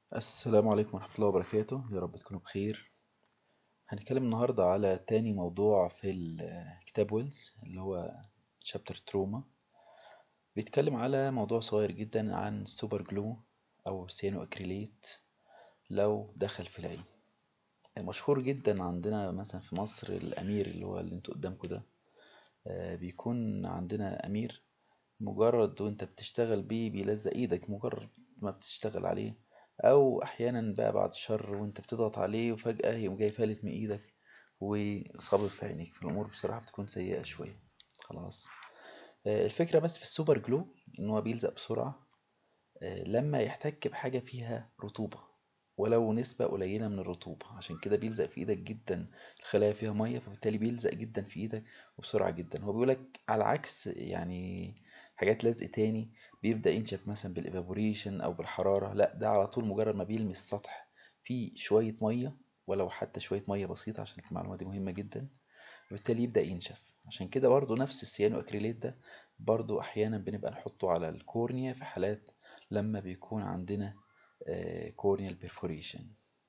السلام عليكم ورحمة الله وبركاته يا رب تكونوا بخير هنتكلم النهاردة على تاني موضوع في ال- كتاب ويلز اللي هو شابتر تروما بيتكلم على موضوع صغير جدا عن السوبر جلو أو سيانو أكريليت لو دخل في العين المشهور جدا عندنا مثلا في مصر الأمير اللي هو اللي انتوا قدامكم ده آه، بيكون عندنا أمير مجرد وانت بتشتغل بيه بيلزق ايدك مجرد ما بتشتغل عليه او احيانا بقى بعد الشر وانت بتضغط عليه وفجأة يقوم جاي فالت من ايدك وصابب في عينيك فالامور بصراحة بتكون سيئة شوية خلاص آه، الفكرة بس في السوبر جلو ان هو بيلزق بسرعة آه، لما يحتك بحاجة فيها رطوبة ولو نسبة قليلة من الرطوبة عشان كده بيلزق في ايدك جدا الخلايا فيها مية فبالتالي بيلزق جدا في ايدك وبسرعة جدا هو بيقولك على عكس يعني حاجات لزق تاني بيبدأ ينشف مثلا بالايفابوريشن او بالحرارة لا ده على طول مجرد ما بيلمس سطح فيه شوية مية ولو حتى شوية مية بسيطة عشان المعلومة دي مهمة جدا وبالتالي يبدأ ينشف عشان كده برضو نفس السيانو اكريليت ده برضو احيانا بنبقى نحطه على الكورنيا في حالات لما بيكون عندنا كورنيال بيرفوريشن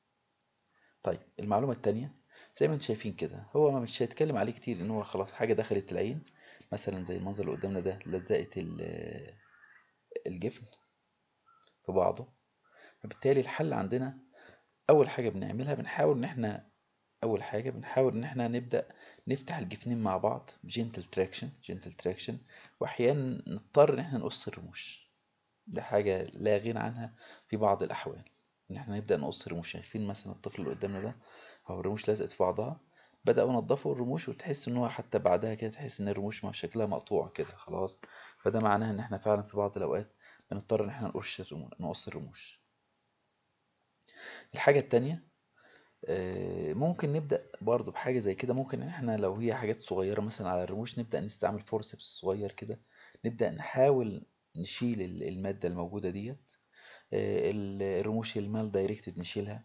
طيب المعلومة التانية زي ما انتم شايفين كده هو ما مش هيتكلم عليه كتير ان هو خلاص حاجة دخلت العين مثلا زي المنظر اللي قدامنا ده لزقت ال- الجفن في بعضه فبالتالي الحل عندنا اول حاجة بنعملها بنحاول ان احنا اول حاجة بنحاول ان احنا نبدأ نفتح الجفنين مع بعض جنتل تراكشن جنتل تراكشن واحيانا نضطر ان احنا نقص الرموش ده حاجة لا غنى عنها في بعض الأحوال إن إحنا نبدأ نقص الرموش شايفين مثلا الطفل اللي قدامنا ده أهو الرموش لزقت في بعضها بدأوا ينضفوا الرموش وتحس إن هو حتى بعدها كده تحس إن الرموش ما شكلها مقطوع كده خلاص فده معناه إن إحنا فعلا في بعض الأوقات بنضطر إن إحنا نقص الرموش نقص الرموش الحاجة التانية آه، ممكن نبدأ برضو بحاجة زي كده ممكن إن إحنا لو هي حاجات صغيرة مثلا على الرموش نبدأ نستعمل فورسبس صغير كده نبدأ نحاول نشيل ال- المادة الموجودة ديت آه، ال- الرموش المال دايركتد نشيلها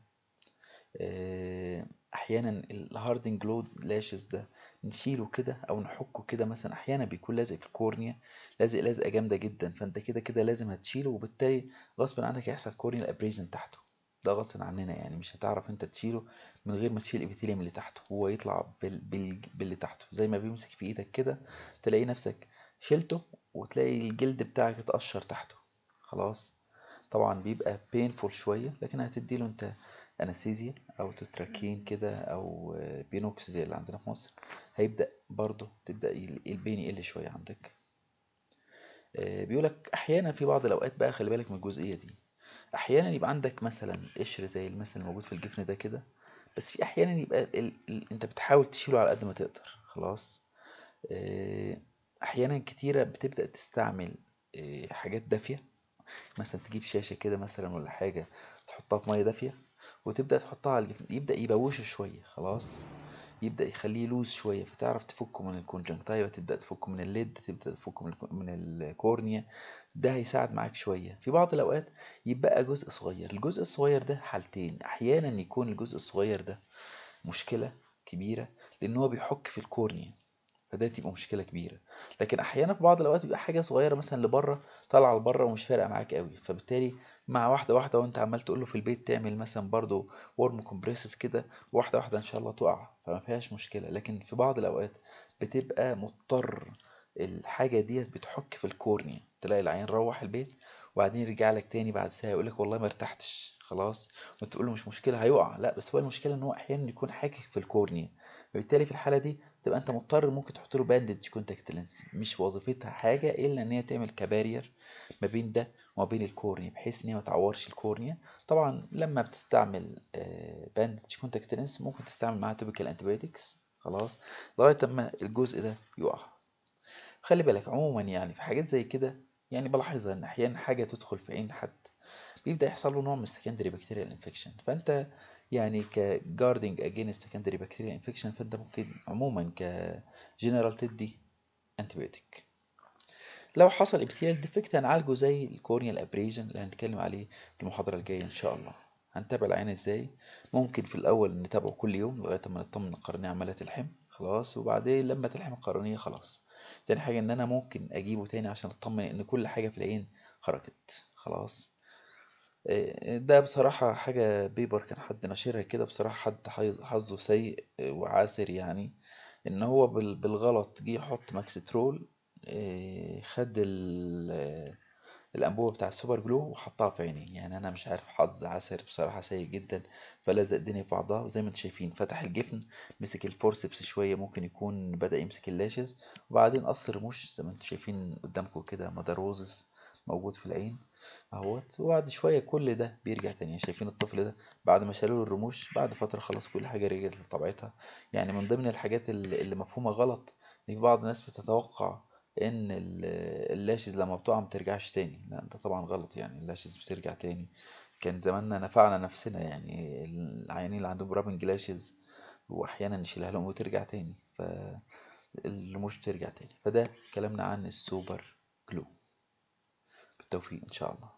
آه، احيانا الهاردنج جلود لاشز ده نشيله كده او نحكه كده مثلا احيانا بيكون لازق في الكورنيا لازق لازقه جامده جدا فانت كده كده لازم هتشيله وبالتالي غصب عنك هيحصل كورنيال ابريجن تحته ده غصب عننا يعني مش هتعرف انت تشيله من غير ما تشيل الابيثيليوم اللي تحته هو يطلع بال... بال... باللي تحته زي ما بيمسك في ايدك كده تلاقي نفسك شلته وتلاقي الجلد بتاعك اتقشر تحته خلاص طبعا بيبقى painful شوية لكن هتديله انت انستيزيا او تتراكين كده او آه، بينوكس زي اللي عندنا في مصر هيبدأ برضه تبدأ ال- البين يقل شوية عندك آه، بيقولك احيانا في بعض الاوقات بقى خلي بالك من الجزئية دي احيانا يبقى عندك مثلا قشر زي المثل الموجود في الجفن ده كده بس في احيانا يبقى ال... ال... انت بتحاول تشيله على قد ما تقدر خلاص آه، احيانا كتيرة بتبدأ تستعمل آه، حاجات دافية مثلا تجيب شاشة كده مثلا ولا حاجة تحطها في مية دافية وتبدأ تحطها على الجفن يبدأ يبوشه شوية خلاص يبدأ يخليه لوز شوية فتعرف تفكه من الكونجنكتيفا تبدأ تفكه من الليد تبدأ تفكه من الكو- من الكورنيا ده هيساعد معاك شوية في بعض الأوقات يبقى جزء صغير الجزء الصغير ده حالتين أحيانا يكون الجزء الصغير ده مشكلة كبيرة لأن هو بيحك في الكورنيا فده تبقى مشكلة كبيرة لكن أحيانا في بعض الأوقات بيبقى حاجة صغيرة مثلا لبره طالعة لبره ومش فارقة معاك قوي فبالتالي مع واحدة واحدة وأنت عمال تقول له في البيت تعمل مثلا برضو ورم كومبريسز كده واحدة واحدة إن شاء الله تقع فما فيهاش مشكلة لكن في بعض الأوقات بتبقى مضطر الحاجة ديت بتحك في الكورنيا تلاقي العيان روح البيت وبعدين يرجع لك تاني بعد ساعة يقول لك والله ما ارتحتش خلاص وتقول له مش مشكلة هيقع لا بس هو المشكلة إن هو أحيانا يكون حاكك في الكورنيا فبالتالي في الحالة دي تبقى انت مضطر ممكن تحط له باندج كونتاكت لينس مش وظيفتها حاجه الا ان هي تعمل كبارير ما بين ده وما بين الكورنيا بحيث ان هي ما تعورش الكورنيا طبعا لما بتستعمل باندج كونتاكت لينس ممكن تستعمل معاها توبيكال انتيبيوتكس خلاص لغايه اما الجزء ده يقع خلي بالك عموما يعني في حاجات زي كده يعني بلاحظها ان احيانا حاجه تدخل في عين حد بيبدأ يحصل له نوع من السكندري بكتيريال انفكشن فانت يعني كجاردنج اجينست سكندري بكتيريال انفكشن فانت ممكن عموما كجنرال تدي انتيبيوتيك لو حصل ابتيال ديفكت هنعالجه زي الكورنيال ابريجن اللي هنتكلم عليه في المحاضرة الجاية ان شاء الله هنتابع العين ازاي ممكن في الاول نتابعه كل يوم لغاية ما نطمن القرنية عمالة تلحم خلاص وبعدين لما تلحم القرنية خلاص تاني حاجة ان انا ممكن اجيبه تاني عشان اطمن ان كل حاجة في العين خرجت خلاص آه، ده بصراحة حاجة بيبر كان حد ناشرها كده بصراحة حد حيظ- حظه سيء آه، وعاسر يعني ان هو بال- بالغلط جه يحط ماكسترول آه، خد ال- آه، الانبوبة بتاع السوبر جلو وحطها في عينيه يعني انا مش عارف حظ عسر بصراحة سيء جدا فلزق الدنيا في بعضها وزي ما انتم شايفين فتح الجفن مسك الفورسبس شوية ممكن يكون بدأ يمسك اللاشز وبعدين قص الرموش زي ما انتم شايفين قدامكم كده مدروزس موجود في العين اهوت وبعد شوية كل ده بيرجع تاني يعني شايفين الطفل ده بعد ما شالوا له الرموش بعد فترة خلاص كل حاجة رجعت لطبيعتها يعني من ضمن الحاجات اللي اللي مفهومة غلط ان في بعض الناس بتتوقع ان ال- اللاشز لما بتقع ما بترجعش تاني لا ده طبعا غلط يعني اللاشز بترجع تاني كان زماننا نفعنا نفسنا يعني العيانين اللي عندهم رابنج لاشز واحيانا نشيلها لهم وترجع تاني فالرموش بترجع تاني فده كلامنا عن السوبر جلو بالتوفيق ان شاء الله